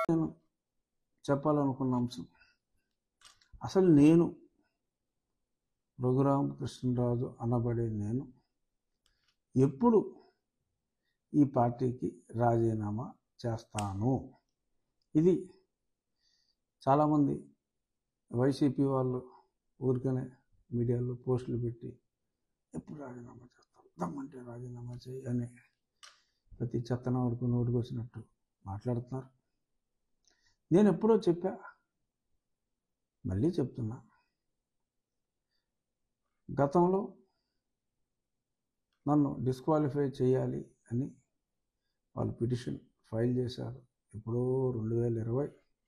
నేను చెప్పాలనుకున్న అంశం అసలు నేను రఘురామ కృష్ణరాజు అనబడే నేను ఎప్పుడు ఈ పార్టీకి రాజీనామా చేస్తాను ఇది చాలామంది వైసీపీ వాళ్ళు ఊరికనే మీడియాలో పోస్టులు పెట్టి ఎప్పుడు రాజీనామా చేస్తాం దమ్మంటే రాజీనామా చేయి అని ప్రతి చెత్తన వరకు నోటికి వచ్చినట్టు మాట్లాడుతున్నారు నేను ఎప్పుడో చెప్పా మళ్ళీ చెప్తున్నా గతంలో నన్ను డిస్క్వాలిఫై చేయాలి అని వాళ్ళు పిటిషన్ ఫైల్ చేశారు ఎప్పుడో రెండు వేల ఇరవై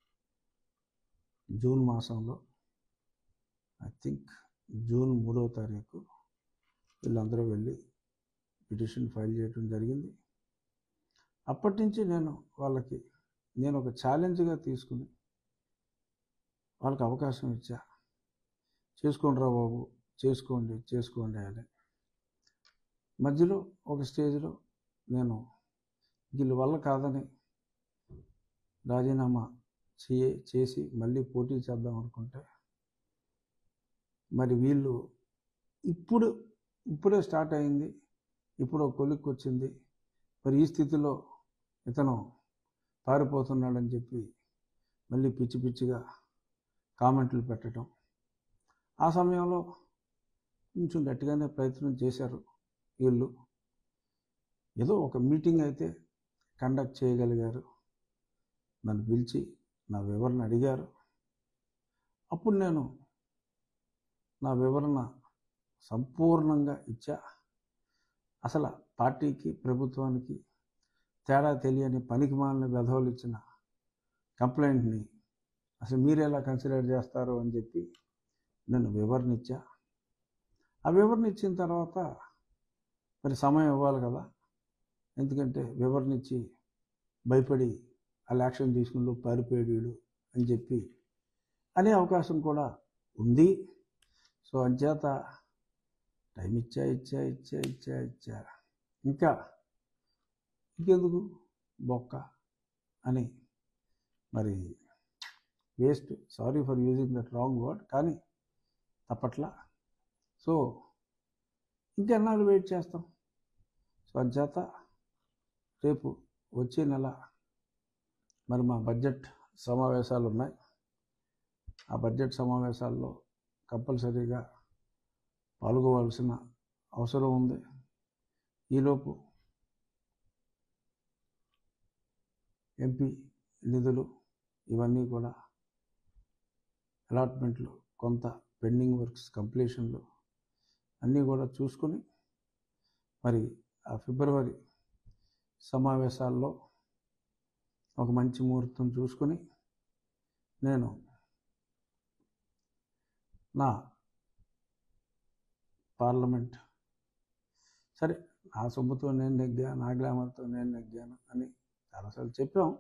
జూన్ మాసంలో ఐ థింక్ జూన్ మూడవ తారీఖు వీళ్ళందరూ వెళ్ళి పిటిషన్ ఫైల్ చేయడం జరిగింది అప్పటి నుంచి నేను వాళ్ళకి నేను ఒక ఛాలెంజ్గా తీసుకుని వాళ్ళకి అవకాశం ఇచ్చా చేసుకోండి రా బాబు చేసుకోండి చేసుకోండి అని మధ్యలో ఒక స్టేజ్లో నేను వీళ్ళ వల్ల కాదని రాజీనామా చేయ చేసి మళ్ళీ పోటీ చేద్దాం అనుకుంటే మరి వీళ్ళు ఇప్పుడు ఇప్పుడే స్టార్ట్ అయింది ఇప్పుడు ఒక కొలిక్కి వచ్చింది మరి ఈ స్థితిలో ఇతను పారిపోతున్నాడని చెప్పి మళ్ళీ పిచ్చి పిచ్చిగా కామెంట్లు పెట్టడం ఆ సమయంలో కొంచెం గట్టిగానే ప్రయత్నం చేశారు వీళ్ళు ఏదో ఒక మీటింగ్ అయితే కండక్ట్ చేయగలిగారు నన్ను పిలిచి నా వివరణ అడిగారు అప్పుడు నేను నా వివరణ సంపూర్ణంగా ఇచ్చా అసలు పార్టీకి ప్రభుత్వానికి తేడా తెలియని పనికి మాలిన వెధవలు ఇచ్చిన కంప్లైంట్ని అసలు మీరు ఎలా కన్సిడర్ చేస్తారు అని చెప్పి నేను వివరణ ఇచ్చా ఆ వివరణ ఇచ్చిన తర్వాత మరి సమయం ఇవ్వాలి కదా ఎందుకంటే వివరణ ఇచ్చి భయపడి వాళ్ళు యాక్షన్ తీసుకుని పారిపోయాడు అని చెప్పి అనే అవకాశం కూడా ఉంది సో అంచేత టైం ఇచ్చా ఇచ్చా ఇచ్చా ఇచ్చా ఇచ్చా ఇంకా ఇంకెందుకు బొక్క అని మరి waste sorry for using that wrong word కానీ తప్పట్లా సో ఇంకెన్నాళ్ళు వెయిట్ చేస్తాం సో అంచేత రేపు వచ్చే నెల మరి మా బడ్జెట్ సమావేశాలు ఉన్నాయి ఆ బడ్జెట్ సమావేశాల్లో కంపల్సరీగా పాల్గొవలసిన అవసరం ఉంది ఈలోపు ఎంపీ నిధులు ఇవన్నీ కూడా అలాట్మెంట్లు కొంత పెండింగ్ వర్క్స్ కంప్లీషన్లు అన్నీ కూడా చూసుకొని మరి ఆ ఫిబ్రవరి సమావేశాల్లో ఒక మంచి ముహూర్తం చూసుకొని నేను నా పార్లమెంట్ సరే నా సొమ్ముతో నేను నెగ్గా నా గ్లామర్తో నేను నెగ్గాను అని చాలాసార్లు చెప్పాం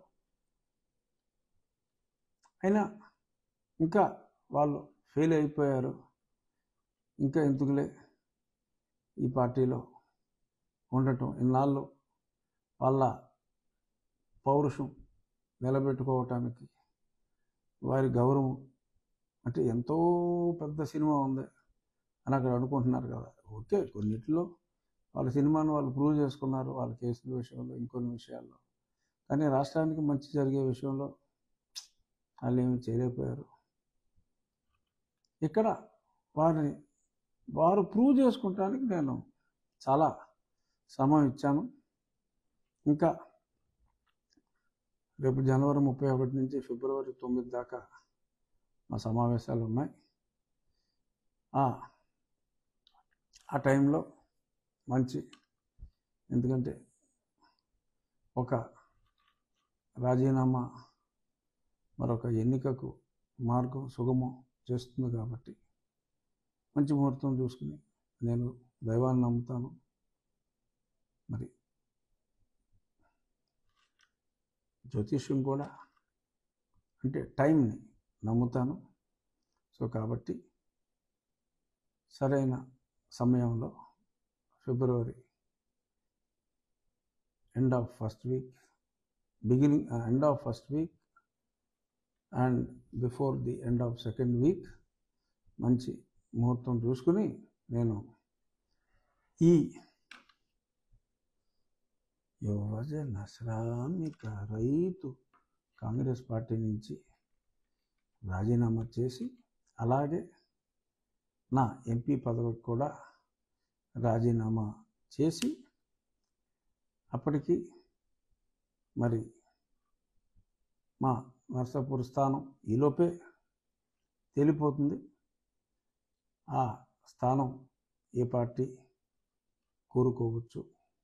అయినా ఇంకా వాళ్ళు ఫెయిల్ అయిపోయారు ఇంకా ఎందుకులే ఈ పార్టీలో ఉండటం ఇన్నాళ్ళు వాళ్ళ పౌరుషం నిలబెట్టుకోవటానికి వారి గౌరవం అంటే ఎంతో పెద్ద సినిమా ఉంది అని అక్కడ అనుకుంటున్నారు కదా ఓకే కొన్నిటిలో వాళ్ళ సినిమాను వాళ్ళు ప్రూవ్ చేసుకున్నారు వాళ్ళ కేసుల విషయంలో ఇంకొన్ని విషయాల్లో కానీ రాష్ట్రానికి మంచి జరిగే విషయంలో వాళ్ళు ఏమి చేయలేకపోయారు ఇక్కడ వారిని వారు ప్రూవ్ చేసుకుంటానికి నేను చాలా సమయం ఇచ్చాను ఇంకా రేపు జనవరి ముప్పై ఒకటి నుంచి ఫిబ్రవరి తొమ్మిది దాకా మా సమావేశాలు ఉన్నాయి ఆ టైంలో మంచి ఎందుకంటే ఒక రాజీనామా మరొక ఎన్నికకు మార్గం సుగమం చేస్తుంది కాబట్టి మంచి ముహూర్తం చూసుకుని నేను దైవాన్ని నమ్ముతాను మరి జ్యోతిష్యం కూడా అంటే టైంని నమ్ముతాను సో కాబట్టి సరైన సమయంలో February end of first week beginning end of first week and before the end of second week మంచి ముహూర్తం చూసుకుని నేను ఈ యువజన శ్రామిక రైతు కాంగ్రెస్ పార్టీ నుంచి రాజీనామా చేసి అలాగే నా ఎంపీ పదవికి కూడా రాజీనామా చేసి అప్పటికి మరి మా నర్సాపూర్ స్థానం ఈలోపే తేలిపోతుంది ఆ స్థానం ఏ పార్టీ కోరుకోవచ్చు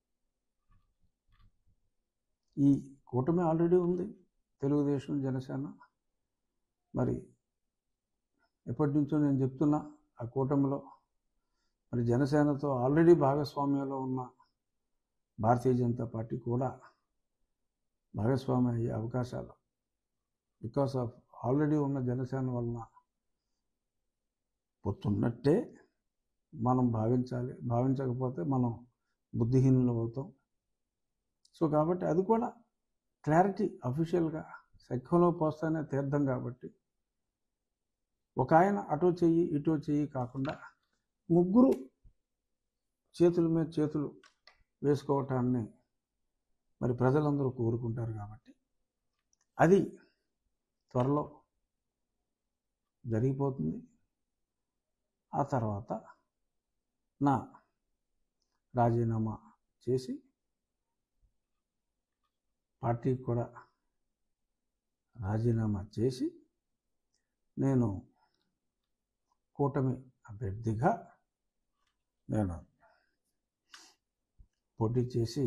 ఈ కూటమి ఆల్రెడీ ఉంది తెలుగుదేశం జనసేన మరి ఎప్పటి నుంచో నేను చెప్తున్నా ఆ కూటమిలో మరి జనసేనతో ఆల్రెడీ భాగస్వామ్యంలో ఉన్న భారతీయ జనతా పార్టీ కూడా భాగస్వామి అయ్యే అవకాశాలు బికాస్ ఆఫ్ ఆల్రెడీ ఉన్న జనసేన వలన పొత్తున్నట్టే మనం భావించాలి భావించకపోతే మనం బుద్ధిహీనులు అవుతాం సో కాబట్టి అది కూడా క్లారిటీ అఫీషియల్గా శంఖంలో పోస్తానే తీర్థం కాబట్టి ఒక ఆయన అటో చెయ్యి ఇటో చెయ్యి కాకుండా ముగ్గురు చేతుల మీద చేతులు వేసుకోవటాన్ని మరి ప్రజలందరూ కోరుకుంటారు కాబట్టి అది త్వరలో జరిగిపోతుంది ఆ తర్వాత నా రాజీనామా చేసి పార్టీకి కూడా రాజీనామా చేసి నేను కూటమి అభ్యర్థిగా నేను పోటీ చేసి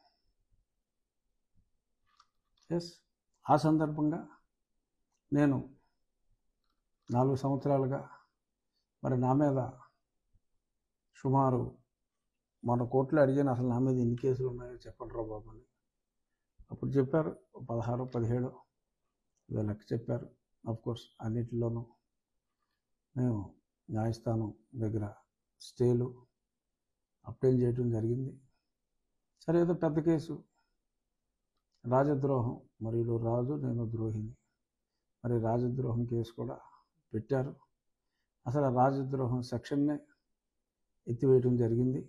ఎస్ ఆ సందర్భంగా నేను నాలుగు సంవత్సరాలుగా మరి నా మీద సుమారు మన కోర్టులో అడిగాను అసలు నా మీద ఎన్ని కేసులు ఉన్నాయో చెప్పండి రా బాబు అని అప్పుడు చెప్పారు పదహారు పదిహేడు ఇదో లెక్క చెప్పారు కోర్స్ అన్నిటిలోనూ మేము న్యాయస్థానం దగ్గర స్టేలు అప్లై చేయడం జరిగింది సరే ఏదో పెద్ద కేసు రాజద్రోహం మరియు రాజు నేను ద్రోహిని మరి రాజద్రోహం కేసు కూడా పెట్టారు అసలు ఆ రాజద్రోహం సెక్షన్నే ఎత్తివేయటం జరిగింది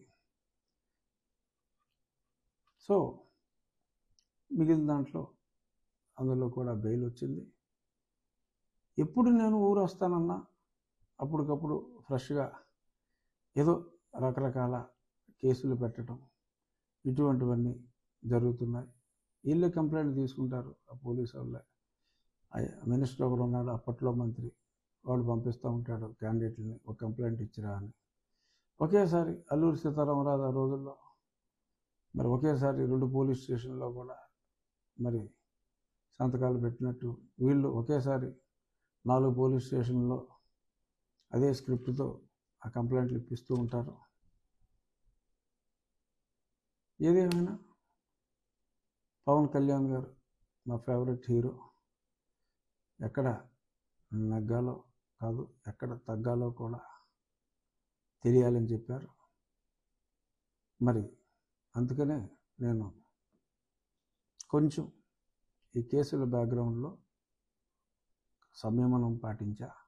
సో మిగిలిన దాంట్లో అందులో కూడా బెయిల్ వచ్చింది ఎప్పుడు నేను ఊరు వస్తానన్నా అప్పటికప్పుడు ఫ్రెష్గా ఏదో రకరకాల కేసులు పెట్టడం ఇటువంటివన్నీ జరుగుతున్నాయి వీళ్ళే కంప్లైంట్ తీసుకుంటారు ఆ పోలీసు వాళ్ళే మినిస్టర్ ఒకడు ఉన్నాడు అప్పట్లో మంత్రి వాడు పంపిస్తూ ఉంటాడు క్యాండిడేట్ని ఒక కంప్లైంట్ ఇచ్చిరా అని ఒకేసారి అల్లూరి సీతారామరాజు ఆ రోజుల్లో మరి ఒకేసారి రెండు పోలీస్ స్టేషన్లో కూడా మరి సంతకాలు పెట్టినట్టు వీళ్ళు ఒకేసారి నాలుగు పోలీస్ స్టేషన్లో అదే స్క్రిప్ట్తో ఆ కంప్లైంట్లు ఇప్పిస్తూ ఉంటారు ఏదేమైనా పవన్ కళ్యాణ్ గారు మా ఫేవరెట్ హీరో ఎక్కడ నగ్గాలో కాదు ఎక్కడ తగ్గాలో కూడా తెలియాలని చెప్పారు మరి అందుకనే నేను కొంచెం ఈ కేసుల బ్యాక్గ్రౌండ్లో సంయమనం పాటించా